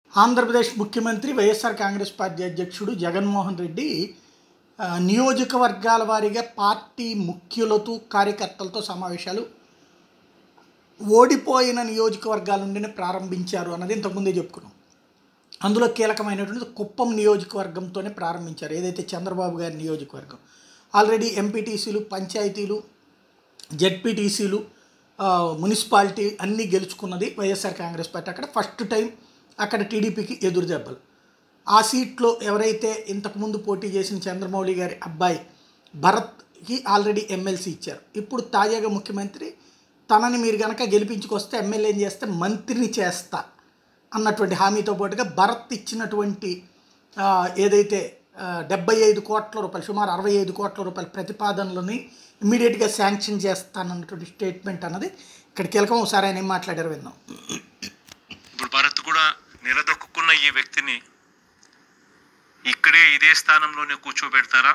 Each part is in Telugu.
ఆంధ్రప్రదేశ్ ముఖ్యమంత్రి వైఎస్ఆర్ కాంగ్రెస్ పార్టీ అధ్యక్షుడు జగన్మోహన్ రెడ్డి ఆ, నియోజకవర్గాల వారీగా పార్టీ ముఖ్యులతో కార్యకర్తలతో సమావేశాలు ఓడిపోయిన నియోజకవర్గాల నుండినే ప్రారంభించారు అన్నది ఇంతకుముందే చెప్పుకున్నాం అందులో కీలకమైనటువంటి కుప్పం నియోజకవర్గంతోనే ప్రారంభించారు ఏదైతే చంద్రబాబు గారి నియోజకవర్గం ఆల్రెడీ ఎంపీటీసీలు పంచాయతీలు జెడ్పీటీసీలు మున్సిపాలిటీ అన్నీ గెలుచుకున్నది వైఎస్ఆర్ కాంగ్రెస్ పార్టీ అక్కడ ఫస్ట్ టైం అక్కడ టీడీపీకి ఎదురు దెబ్బలు ఆ సీట్లో ఎవరైతే ఇంతకుముందు పోటీ చేసిన చంద్రమౌళి గారి అబ్బాయి భరత్కి ఆల్రెడీ ఎమ్మెల్సీ ఇచ్చారు ఇప్పుడు తాజాగా ముఖ్యమంత్రి తనని మీరు కనుక గెలిపించుకొస్తే ఎమ్మెల్యేం చేస్తే మంత్రిని చేస్తా అన్నటువంటి హామీతో పాటుగా భరత్ ఇచ్చినటువంటి ఆ, ఏదైతే ఆ, డెబ్బై ఐదు కోట్ల రూపాయలు సుమారు అరవై ఐదు కోట్ల రూపాయల ప్రతిపాదనలని ఇమీడియట్గా శాంక్షన్ చేస్తానన్నటువంటి స్టేట్మెంట్ అన్నది ఇక్కడ కీలకం ఒకసారి ఆయన ఏం మాట్లాడారు విందాం ఇప్పుడు భరత్ కూడా నిలదొక్కున్న ఈ వ్యక్తిని ఇక్కడే ఇదే స్థానంలోనే కూర్చోబెడతారా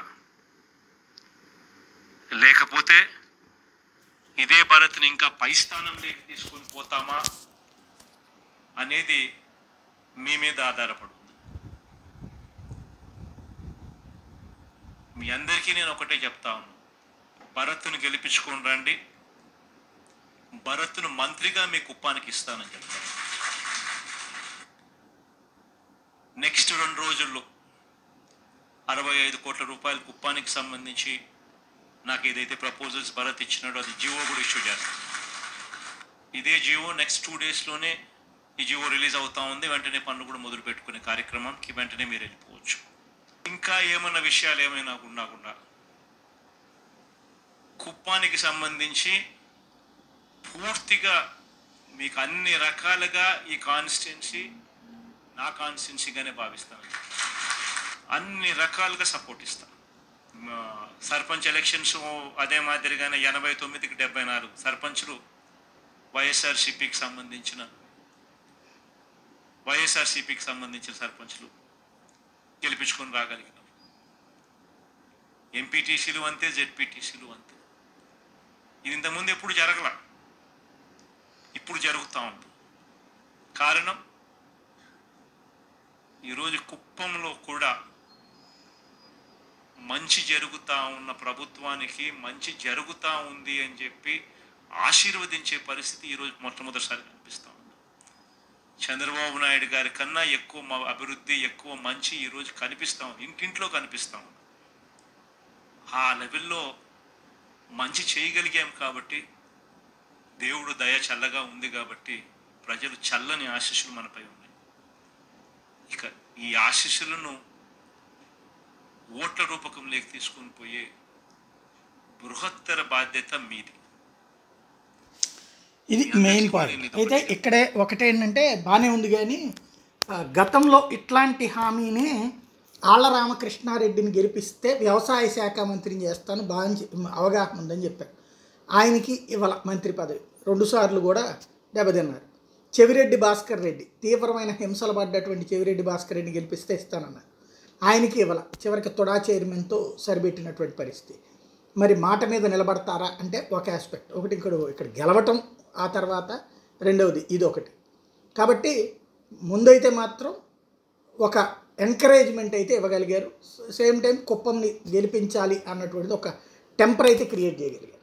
లేకపోతే ఇదే భరత్ని ఇంకా పై స్థానంలోకి తీసుకొని పోతామా అనేది మీ మీద ఆధారపడి ఉంది మీ అందరికీ నేను ఒకటే చెప్తా ఉన్నాను భరత్ను గెలిపించుకొని రండి భరత్ను మంత్రిగా మీ కుప్పానికి ఇస్తానని చెప్తాను నెక్స్ట్ రెండు రోజుల్లో అరవై ఐదు కోట్ల రూపాయల కుప్పానికి సంబంధించి నాకు ఏదైతే ప్రపోజల్స్ భరత్ ఇచ్చినాడో అది జియో కూడా ఇష్యూ చేస్తాను ఇదే జియో నెక్స్ట్ టూ డేస్లోనే ఈ జియో రిలీజ్ అవుతా ఉంది వెంటనే పనులు కూడా మొదలు పెట్టుకునే కార్యక్రమానికి వెంటనే మీరు వెళ్ళిపోవచ్చు ఇంకా ఏమన్నా విషయాలు ఏమైనా ఉన్నా కూడా కుప్పానికి సంబంధించి పూర్తిగా మీకు అన్ని రకాలుగా ఈ కాన్స్టిట్యున్సీ నా కాన్స్టిట్యున్సీగానే భావిస్తాను అన్ని రకాలుగా సపోర్ట్ ఇస్తాను మా సర్పంచ్ ఎలక్షన్స్ అదే మాదిరిగానే ఎనభై తొమ్మిదికి డెబ్బై నాలుగు సర్పంచులు వైఎస్ఆర్సిపికి సంబంధించిన వైఎస్ఆర్సిపికి సంబంధించిన సర్పంచులు గెలిపించుకొని రాగలిగినాం ఎంపీటీసీలు అంతే జెడ్పీటీసీలు అంతే ఇది ఇంతకుముందు ఎప్పుడు జరగల ఇప్పుడు జరుగుతూ ఉంది కారణం ఈరోజు కుప్పంలో కూడా మంచి జరుగుతూ ఉన్న ప్రభుత్వానికి మంచి జరుగుతూ ఉంది అని చెప్పి ఆశీర్వదించే పరిస్థితి ఈరోజు మొట్టమొదటిసారి కనిపిస్తూ ఉంది చంద్రబాబు నాయుడు గారి కన్నా ఎక్కువ మా అభివృద్ధి ఎక్కువ మంచి ఈరోజు కనిపిస్తూ ఉంది ఇంటింట్లో కనిపిస్తూ ఉంది ఆ లెవెల్లో మంచి చేయగలిగాం కాబట్టి దేవుడు దయ చల్లగా ఉంది కాబట్టి ప్రజలు చల్లని ఆశీస్సులు మనపై ఉన్నాయి ఇక ఈ ఆశీస్సులను ఓట్ల రూపకంలోకి తీసుకొని పోయే బృహత్తర బాధ్యత మీది ఇది మెయిన్ పాయింట్ అయితే ఇక్కడే ఒకటేంటంటే బాగానే ఉంది కానీ ఆ, గతంలో ఇట్లాంటి హామీనే ఆళ్ళ రామకృష్ణారెడ్డిని గెలిపిస్తే వ్యవసాయ శాఖ మంత్రిని చేస్తాను బాగా చె- అవగాహన ఉందని చెప్పారు ఆయనకి ఇవాళ మంత్రి పదవి రెండుసార్లు కూడా దెబ్బతిన్నారు చెవిరెడ్డి భాస్కర్ రెడ్డి తీవ్రమైన హింసలు పడ్డటువంటి చెవిరెడ్డి భాస్కర్ రెడ్డిని గెలిపిస్తే ఇస్తానన్నారు ఆయనకి ఇవ్వాల చివరికి తొడా చైర్మన్తో సరిపెట్టినటువంటి పరిస్థితి మరి మాట మీద నిలబడతారా అంటే ఒక ఆస్పెక్ట్ ఒకటి ఇక్కడ ఇక్కడ గెలవటం ఆ తర్వాత రెండవది ఇది ఒకటి కాబట్టి ముందైతే మాత్రం ఒక ఎంకరేజ్మెంట్ అయితే ఇవ్వగలిగారు సేమ్ టైం కుప్పంని గెలిపించాలి అన్నటువంటిది ఒక టెంపర్ అయితే క్రియేట్ చేయగలిగారు